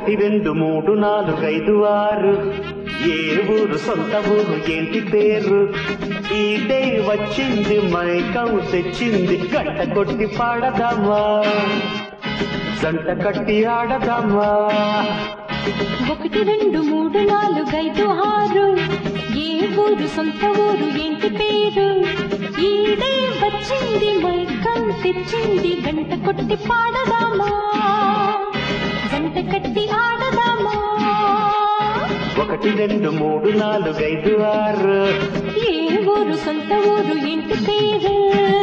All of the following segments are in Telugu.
ఒకటి రెండు మూడు నాలుగు ఐదు ఆరు ఏ ఊరు సొంత ఊరు ఏంటి పేరు ఈడే వచ్చింది మైకం తెచ్చింది గంట కొట్టి పాడదామా జంట కట్టి ఆడదామా ఒకటి రెండు మూడు నాలుగు ఐదు ఆరు ఏ ఊరు సొంత ఊరు ఏంటి పేరు ఈడే వచ్చింది మైకం తెచ్చింది గంట కొట్టి పాడదామా గంట కట్టి ఆడదామా ఒకటి రెండు మూడు నాలుగు ఐదు ఆరు ఏ ఊరు సొంత ఊరు ఏంటి పేరు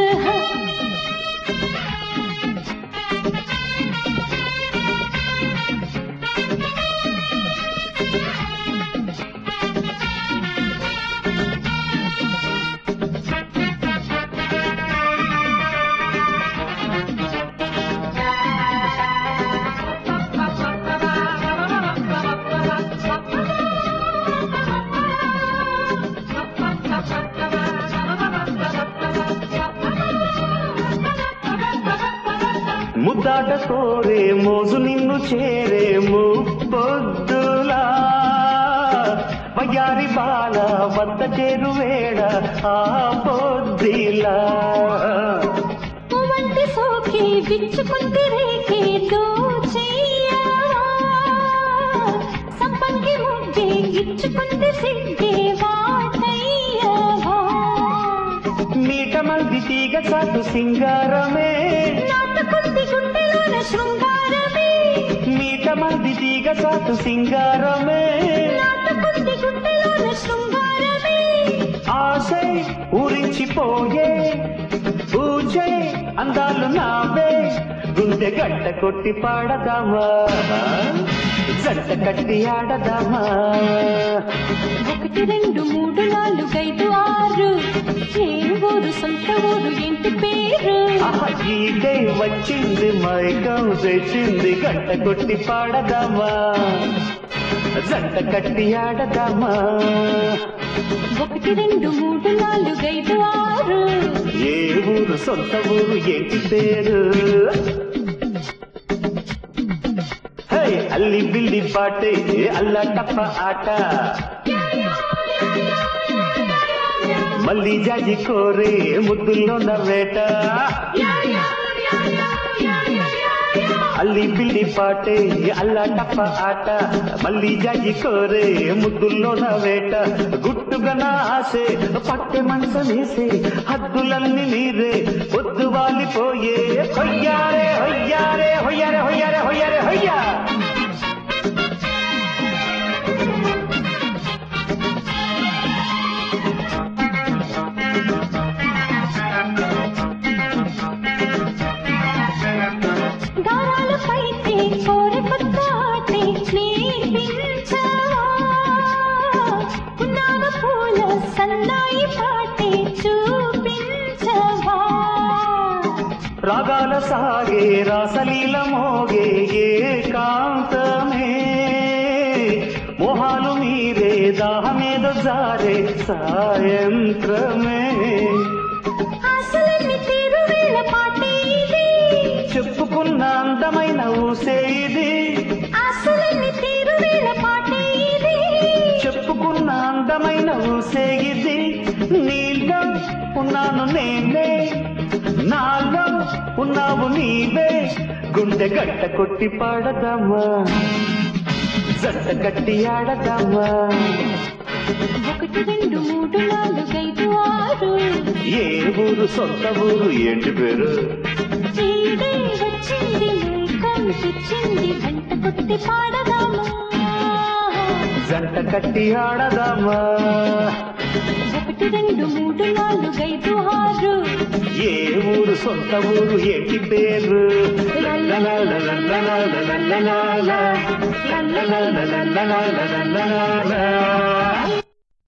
ముద్దాట కోరే మోజు నిన్ను చేరేము పొద్దులా వయ్యారి బాల వద్ద చేరువేడ ఆ పొద్దిలా వంటి సోకి విచ్చుకుంది రేకే దోచెయ్యవా సంపంగి ముగ్గే ఇచ్చుకుంది సిగ్గే వాటయ్యవా మీట మంది తీగ చాటు సింగారమే నాటుకుంది గుండెలోన శృంగారమే మీట మంది తీగ చాటు సింగారమే నాటుకుంది గుండెలోన శృంగారమే ఆశై ఊరించిపోయే పూజే అందాలు నావే గుండె గంట కొట్టి పాడదామా జంట కట్టి ఆడదామా ఒకటి రెండు మూడు నాలుగు ఐదు ఆరు ఏ ఊరు సొంత ఊరు ఏంటి పేరు ఆహా, ఈడే వచ్చింది మైకం తెచ్చింది గంట కొట్టి పాడదామా జంట కట్టి ఆడదామా ఒకటి రెండు మూడు నాలుగు ఐదు ఆరు ఏ ఊరు సొంత ఊరు ఏంటి పేరు హే అల్లి బిల్లి పాటే అల్లా టప్ప ఆట మళ్ళీ జాజి కోరే ముద్దుల్లో నవ్వేట అల్లి బిల్లి పాటే అల్లా టప్ప ఆట మళ్ళీ జాజి కోరే ముద్దుల్లో నవ్వేట గుట్టుగా నా ఆసే పట్టె మనసమేసే హద్దులన్నీ నీరే పొద్దు వాలిపోయే హొయ్యారే హొయ్యారే హొయ్యారే హొయ్యారే హొయ్యారే హొయ్యా దారాలు పైతే కోరి కొత్త ఆటే నేర్పించవా పున్నాగ పూల సన్నాయి పాటే చూపించవా రాగాల సాగే రాసలీల మోగే ఏకాంతమే మోహాలు మీరే దాహమేద జారే సాయంత్రమే అసలన్ని తీరువేళ పాటే ఇది చెప్పుకున్న అందమైన ఊసే ఇది అసలన్ని తీరువేళ పాటే ఇది చెప్పుకున్న అందమైన ఊసే ఇది నీలో ఉన్నాను నేనే నాలో ఉన్నావు నీవే గుండె గట్ట కొట్టి పాడదామా జంట కట్టి ఆడదామా ఒకటి రెండు మూడు నాలుగు ఐదు ఆరు ఏ ఊరు సొంత ఊరు ఏంటి పేరు చీడే వచ్చింది మైకం తెచ్చింది గంట కొట్టి పాడదామా జంట కట్టి ఆడదామా ఒకటి రెండు మూడు నాలుగు ఐదు ఆరు ఏ ఊరు సొంత ఊరు ఏంటి పేరు లల్లలాలలల్లలాలలలలాల. లల్లలాలలల్లలాలలలాల.